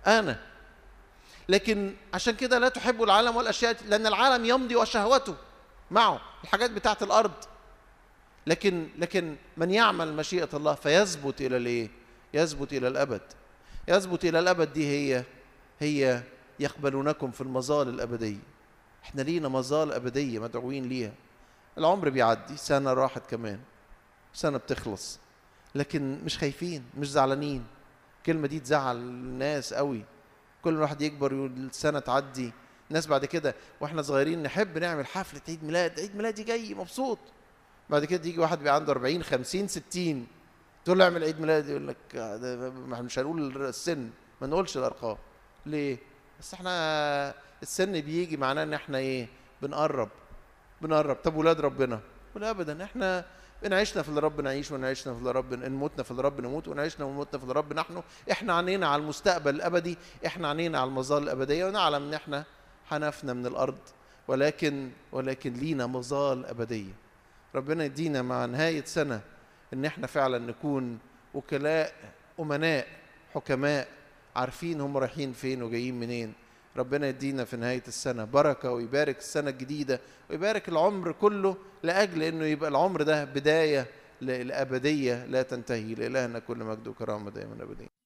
انا لكن عشان كده لا تحبوا العالم والاشياء لان العالم يمضي وشهوته معه الحاجات بتاعت الارض لكن لكن من يعمل مشيئه الله فيثبت الى الايه يثبت الى الابد يثبت الى الابد دي هي هي يقبلونكم في المظال الابديه احنا لينا مظال ابديه مدعوين ليها العمر بيعدي سنه راحت كمان سنه بتخلص لكن مش خايفين مش زعلانين الكلمه دي تزعل الناس قوي كل واحد يكبر يقول السنه تعدي الناس بعد كده واحنا صغيرين نحب نعمل حفله عيد ميلاد عيد ميلادي جاي مبسوط بعد كده يجي واحد بيبقى عنده 40 50 60 تقول له اعمل عيد ميلاد يقول لك آه، ده ما مش هنقول السن ما نقولش الارقام ليه بس احنا السن بيجي معناه ان احنا ايه بنقرب بنقرب طب ولاد ربنا ولا ابدا احنا ان عشنا في الرب نعيش وان عشنا في الرب ان متنا في الرب نموت وان عشنا ومتنا في الرب نحن احنا عنينا على المستقبل الابدي احنا عنينا على المظال الابديه ونعلم ان احنا هنفنى من الارض ولكن ولكن لينا مظال ابديه ربنا يدينا مع نهايه سنه ان احنا فعلا نكون وكلاء امناء حكماء عارفين هم رايحين فين وجايين منين ربنا يدينا في نهاية السنة بركة ويبارك السنة الجديدة ويبارك العمر كله لأجل أنه يبقى العمر ده بداية للأبدية لا تنتهي لإلهنا كل مجد وكرامة دائما أبديا